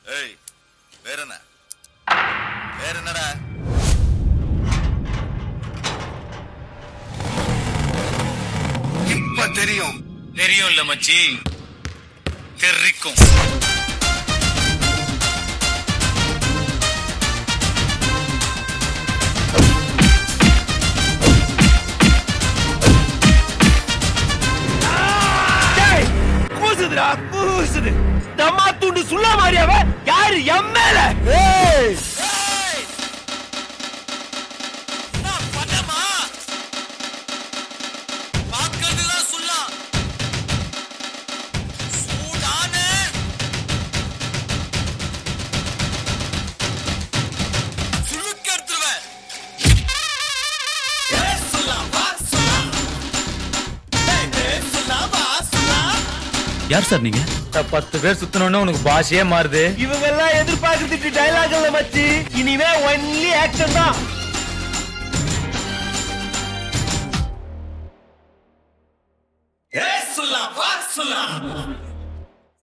ஏய் வேற என்ன வேற என்னடா இப்ப தெரியும் தெரியும் இல்ல மச்சி தெரிக்கும் கூசுதுடா கூசுது தம்மா துண்டு சுள்ள மாதிரியாவ யாரு எம் மேல ஏய் நான் பண்ணமா பார்க்கறதுலாம் சொல்லலாம் சூடான சுளுக்க எடுத்துருவேன் யார் சார் நீங்க பத்து பேர் சுத்தணும்னு உனக்கு பாஷையே மாறுது இவங்க எல்லாம் எதிர்பார்க்கறதுக்கு டைலாக் இல்ல மச்சி இனிமே ஒன்லி ஆக்ஷன் தான் சொல்லலாம் வா சொல்லலாம்